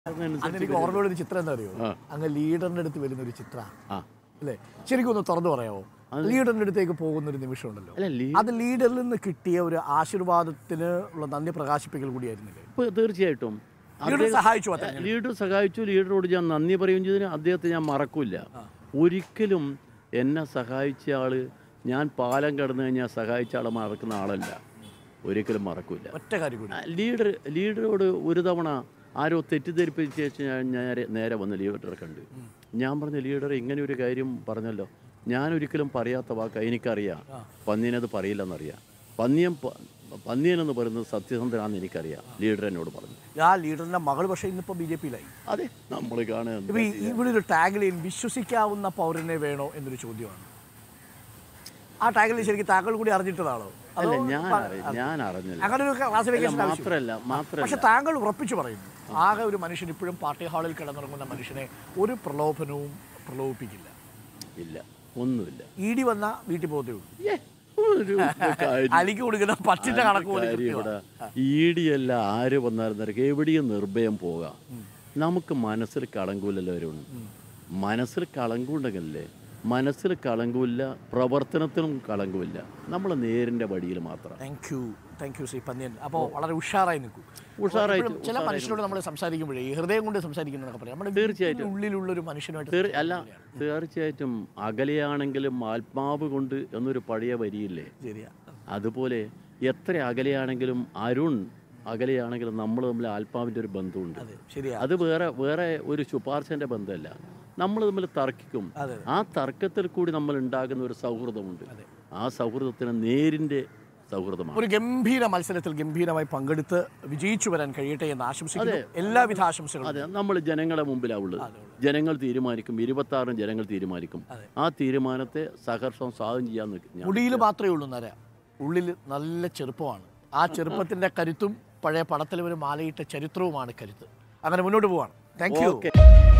അന്ന് എനിക്ക് ഓർമ്മയുള്ള ഒരു ചിത്രം എന്താ അറിയോ ആ. അങ്ങ് ലീഡറിന്റെ അടുത്ത് വരുന്ന ഒരു ചിത്ര ആ അല്ലേ ശരിക്കും ഒന്ന് തുറന്നു പറയാമോ ലീഡറിന്റെ അടുത്തേക്ക് പോകുന്ന ഒരു നിമിഷം ഉണ്ടല്ലോ അല്ല ലീ അത് ലീഡറിൽ നിന്ന് കിട്ടിയ ഒരു ആശീർവാദത്തിന് ഉള്ള നന്ദി പ്രകാശിപ്പിക്കൽ കൂടിയായിരുന്നില്ലേ ഇപ്പൊ തീർച്ചയായിട്ടും ലീഡർ അദ്ദേഹം- സഹായിച്ചു അത്ര ലീഡർ സഹായിച്ചു ലീഡറോട് ഞാൻ നന്ദി പറയുകയും ചെയ്തതിന് അദ്ദേഹത്തെ ഞാൻ മറക്കില്ല ഒരിക്കലും എന്നെ സഹായിച്ച ആള് ഞാൻ പാലം കടന്നു കഴിഞ്ഞാൽ സഹായിച്ച ആളെ മറക്കുന്ന ആളല്ല ഒരിക്കലും മറക്കില്ല ഒറ്റ കാര്യം കൂടി ലീഡർ ലീഡറോട് ഒരു തവണ ആരോ തെറ്റിദ്ധരിപ്പിച്ച ശേഷം ഞാൻ നേരെ നേരെ വന്ന് ലീഡറെ കണ്ടു ഞാൻ പറഞ്ഞ ലീഡർ ഇങ്ങനെ ഒരു കാര്യം പറഞ്ഞല്ലോ ഞാൻ ഒരിക്കലും പറയാത്ത വാക്ക് എനിക്കറിയാം പന്നീനത് പറയില്ലെന്നറിയാം പന്നിയൻ പ- പന്നിയൻ എന്ന് പറയുന്നത് സത്യസന്ധനാണെന്ന് എനിക്കറിയാം ലീഡർ എന്നോട് പറഞ്ഞു ആ ലീഡറിന്റെ മകൾ പക്ഷേ ഇന്നിപ്പോ ബി ജെ പിയിലായി അതെ നമ്മൾ കാണുക ഇപ്പൊ ഈ- ഇവിടെ ഒരു ടാഗിലൈൻ വിശ്വസിക്കാവുന്ന പൗരനെ വേണോ എന്നൊരു ചോദ്യമാണ് ആ ടാഗിലൈൻ ശരിക്കും താങ്കൾ കൂടി അറിഞ്ഞിട്ടതാണോ അല്ല അതോ ഞാൻ അറി- ഞാൻ അറിഞ്ഞില്ല അങ്ങനെ ഒരു അല്ല, ക്ലാസിഫിക്കേഷൻ ആവശ്യം മാത്രല്ല മാത്രല്ല പക്ഷെ താങ്കൾ ഉറപ്പിച്ചു പറയുന്നു ആകെ ഒരു മനുഷ്യൻ ഇപ്പോഴും പാർട്ടി ഹാളിൽ കിടന്നിറങ്ങുന്ന മനുഷ്യനെ ഒരു പ്രലോഭനവും പ്രലോഭിപ്പിക്കില്ല ഇല്ല ഒന്നുമില്ല ഇ ഡി വന്ന വീട്ടിൽ പോകത്തേ ഉള്ളൂ ഏ, ഒരു കാര്യം അലിക്ക് കൊടുക്കുന്ന പത്തിന്റെ കണക്ക് പോലും കാര്യം കൃത്യമാണ്. ഇവിടെ ഈടിയല്ല ആര് വന്നാലും നിനക്ക് എവിടെയും നിർഭയം പോകാം നമുക്ക് മനസ്സിൽ കളങ്കൂലല്ലോ അവരുണ്ട് മനസ്സിൽ കളങ്കുണ്ടെങ്കിലേ മനസ്സിൽ കളങ്കുമില്ല പ്രവർത്തനത്തിനും കളങ്കുമില്ല നമ്മൾ നേരിൻ്റെ വഴിയിൽ മാത്രം thank you thank you Shri Pannyan അപ്പോൾ വളരെ ഉഷാറായി നിൽക്കൂ ഉഷാറായിട്ട് എപ്പോഴും ചില മനുഷ്യരോട് നമ്മൾ സംസാരിക്കുമ്പോഴേ ഈ ഹൃദയം കൊണ്ട് സംസാരിക്കുന്നതൊക്കെ പറയാം നമ്മുടെ തീർച്ചയായിട്ടും. ഉള്ളിലുള്ള ഒരു മനുഷ്യനുമായിട്ട് തീർ- അല്ല തീർച്ചയായിട്ടും അകലെയാണെങ്കിലും ആത്മാവ് കൊണ്ട് എന്നൊരു പഴയ വരിയില്ലേ ശരിയാ അതുപോലെ എത്ര അകലെയാണെങ്കിലും അരുൺ അകലെയാണെങ്കിലും നമ്മൾ തമ്മിൽ ആത്മാവിൻ്റെ ഒരു ബന്ധമുണ്ട് അതെ ശരിയാ അത് വേറെ വേറെ ഒരു ശുപാർശൻ്റെ ബന്ധമല്ല നമ്മൾ തമ്മിൽ തർക്കിക്കും അതെ ആ തർക്കത്തിൽ കൂടി നമ്മൾ ഉണ്ടാകുന്ന ഒരു സൗഹൃദമുണ്ട് ആ സൗഹൃദത്തിന് നേരിൻ്റെ സൗഹൃദമാണ് ഒരു ഗംഭീര മത്സരത്തിൽ ഗംഭീരമായി പങ്കെടുത്ത് വിജയിച്ചു വരാൻ കഴിയട്ടെ എന്ന് ആശംസിക്കുന്നു എല്ലാവിധ ആശംസകളും അതെ നമ്മൾ ജനങ്ങളെ മുമ്പിലാവുള്ളത് ജനങ്ങൾ തീരുമാനിക്കും ഇരുപത്തി ആറിന് ജനങ്ങൾ തീരുമാനിക്കും ആ തീരുമാനത്തെ സഹർഷം സ്വാഗതം ചെയ്യാൻ നിൽക്കും ഞാൻ മുടിയിൽ മാത്രമേ ഉള്ളൂ നര ഉള്ളിൽ നല്ല ചെറുപ്പമാണ് ആ ചെറുപ്പത്തിന്റെ കരുത്തും പഴയ പടത്തിൽ ഒരു മാലയിട്ട ചരിത്രവുമാണ് കരുത്ത് അങ്ങനെ മുന്നോട്ട് പോവാണ് താങ്ക് യു ഓക്കെ